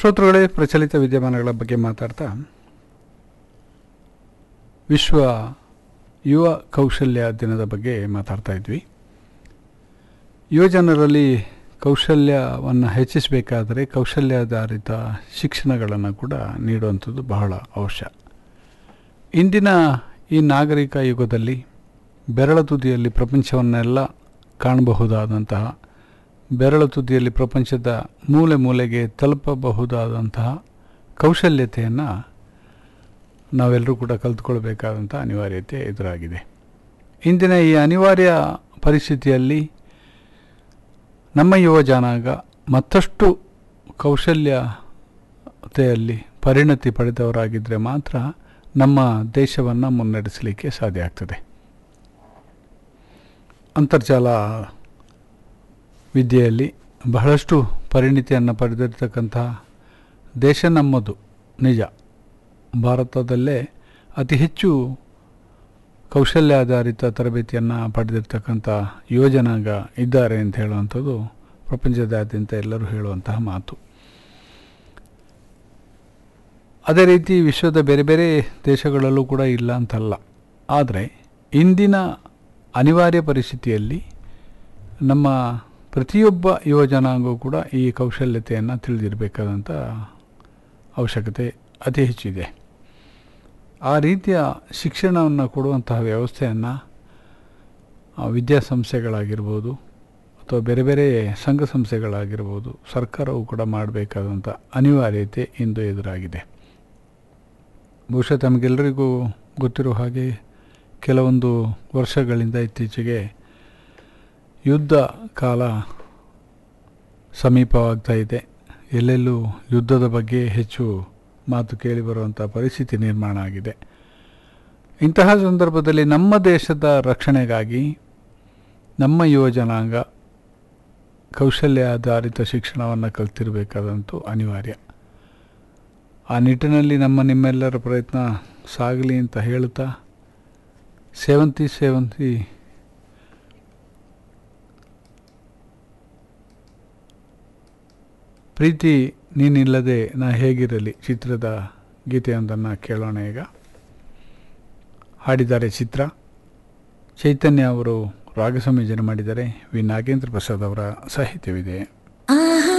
ಶ್ರೋತೃಗಳೇ ಪ್ರಚಲಿತ ವಿದ್ಯಮಾನಗಳ ಬಗ್ಗೆ ಮಾತಾಡ್ತಾ ವಿಶ್ವ ಯುವ ಕೌಶಲ್ಯ ದಿನದ ಬಗ್ಗೆ ಮಾತಾಡ್ತಾ ಇದ್ವಿ ಯುವಜನರಲ್ಲಿ ಕೌಶಲ್ಯವನ್ನು ಹೆಚ್ಚಿಸಬೇಕಾದರೆ ಕೌಶಲ್ಯಾಧಾರಿತ ಶಿಕ್ಷಣಗಳನ್ನು ಕೂಡ ನೀಡುವಂಥದ್ದು ಬಹಳ ಅವಶ್ಯ ಇಂದಿನ ಈ ನಾಗರಿಕ ಯುಗದಲ್ಲಿ ಬೆರಳ ತುದಿಯಲ್ಲಿ ಪ್ರಪಂಚವನ್ನೆಲ್ಲ ಕಾಣಬಹುದಾದಂತಹ ಬೆರಳ ತುದಿಯಲ್ಲಿ ಪ್ರಪಂಚದ ಮೂಲೆ ಮೂಲೆಗೆ ತಲುಪಬಹುದಾದಂತಹ ಕೌಶಲ್ಯತೆಯನ್ನು ನಾವೆಲ್ಲರೂ ಕೂಡ ಕಲಿತ್ಕೊಳ್ಬೇಕಾದಂಥ ಅನಿವಾರ್ಯತೆ ಎದುರಾಗಿದೆ ಇಂದಿನ ಈ ಅನಿವಾರ್ಯ ಪರಿಸ್ಥಿತಿಯಲ್ಲಿ ನಮ್ಮ ಯುವ ಜನಾಂಗ ಮತ್ತಷ್ಟು ಕೌಶಲ್ಯತೆಯಲ್ಲಿ ಪರಿಣತಿ ಪಡೆದವರಾಗಿದ್ದರೆ ಮಾತ್ರ ನಮ್ಮ ದೇಶವನ್ನು ಮುನ್ನಡೆಸಲಿಕ್ಕೆ ಸಾಧ್ಯ ಆಗ್ತದೆ ಅಂತರ್ಜಾಲ ವಿದ್ಯೆಯಲ್ಲಿ ಬಹಳಷ್ಟು ಪರಿಣಿತಿಯನ್ನು ಪಡೆದಿರ್ತಕ್ಕಂತಹ ದೇಶ ನಮ್ಮದು ನಿಜ ಭಾರತದಲ್ಲೇ ಅತಿ ಹೆಚ್ಚು ಕೌಶಲ್ಯಾಧಾರಿತ ತರಬೇತಿಯನ್ನು ಪಡೆದಿರ್ತಕ್ಕಂಥ ಯುವಜನಾಂಗ ಇದ್ದಾರೆ ಅಂತ ಹೇಳುವಂಥದ್ದು ಪ್ರಪಂಚದಾದ್ಯಂತ ಎಲ್ಲರೂ ಹೇಳುವಂತಹ ಮಾತು ಅದೇ ರೀತಿ ವಿಶ್ವದ ಬೇರೆ ಬೇರೆ ದೇಶಗಳಲ್ಲೂ ಕೂಡ ಇಲ್ಲ ಅಂತಲ್ಲ ಆದರೆ ಇಂದಿನ ಅನಿವಾರ್ಯ ಪರಿಸ್ಥಿತಿಯಲ್ಲಿ ನಮ್ಮ ಪ್ರತಿಯೊಬ್ಬ ಯುವ ಜನಾಂಗವೂ ಕೂಡ ಈ ಕೌಶಲ್ಯತೆಯನ್ನು ತಿಳಿದಿರಬೇಕಾದಂಥ ಅವಶ್ಯಕತೆ ಅತಿ ಹೆಚ್ಚಿದೆ ಆ ರೀತಿಯ ಶಿಕ್ಷಣವನ್ನು ಕೊಡುವಂತಹ ವ್ಯವಸ್ಥೆಯನ್ನು ವಿದ್ಯಾಸಂಸ್ಥೆಗಳಾಗಿರ್ಬೋದು ಅಥವಾ ಬೇರೆ ಬೇರೆ ಸಂಘ ಸಂಸ್ಥೆಗಳಾಗಿರ್ಬೋದು ಸರ್ಕಾರವು ಕೂಡ ಮಾಡಬೇಕಾದಂಥ ಅನಿವಾರ್ಯತೆ ಇಂದು ಎದುರಾಗಿದೆ ಬಹುಶಃ ತಮಗೆಲ್ಲರಿಗೂ ಗೊತ್ತಿರೋ ಹಾಗೆ ಕೆಲವೊಂದು ವರ್ಷಗಳಿಂದ ಇತ್ತೀಚೆಗೆ ಯುದ್ಧ ಕಾಲ ಸಮೀಪವಾಗ್ತಾ ಇದೆ ಎಲ್ಲೆಲ್ಲೂ ಯುದ್ಧದ ಬಗ್ಗೆ ಹೆಚ್ಚು ಮಾತು ಕೇಳಿಬರುವಂಥ ಪರಿಸ್ಥಿತಿ ನಿರ್ಮಾಣ ಆಗಿದೆ ಇಂತಹ ಸಂದರ್ಭದಲ್ಲಿ ನಮ್ಮ ದೇಶದ ರಕ್ಷಣೆಗಾಗಿ ನಮ್ಮ ಯುವ ಜನಾಂಗ ಕೌಶಲ್ಯ ಆಧಾರಿತ ಶಿಕ್ಷಣವನ್ನು ಕಲ್ತಿರಬೇಕಾದಂತೂ ಅನಿವಾರ್ಯ ಆ ನಿಟ್ಟಿನಲ್ಲಿ ನಮ್ಮ ನಿಮ್ಮೆಲ್ಲರ ಪ್ರಯತ್ನ ಸಾಗಲಿ ಅಂತ ಹೇಳುತ್ತಾ ಸೇವಂತಿ ಸೇವಂತಿ ಪ್ರೀತಿ ನೀನಿಲ್ಲದೆ ನಾ ಹೇಗಿರಲಿ ಚಿತ್ರದ ಗೀತೆಯೊಂದನ್ನು ಕೇಳೋಣ ಈಗ ಹಾಡಿದ್ದಾರೆ ಚಿತ್ರ ಚೈತನ್ಯ ಅವರು ರಾಗ ಸಂಯೋಜನೆ ಮಾಡಿದ್ದಾರೆ ವಿ ನಾಗೇಂದ್ರ ಪ್ರಸಾದ್ ಅವರ ಸಾಹಿತ್ಯವಿದೆ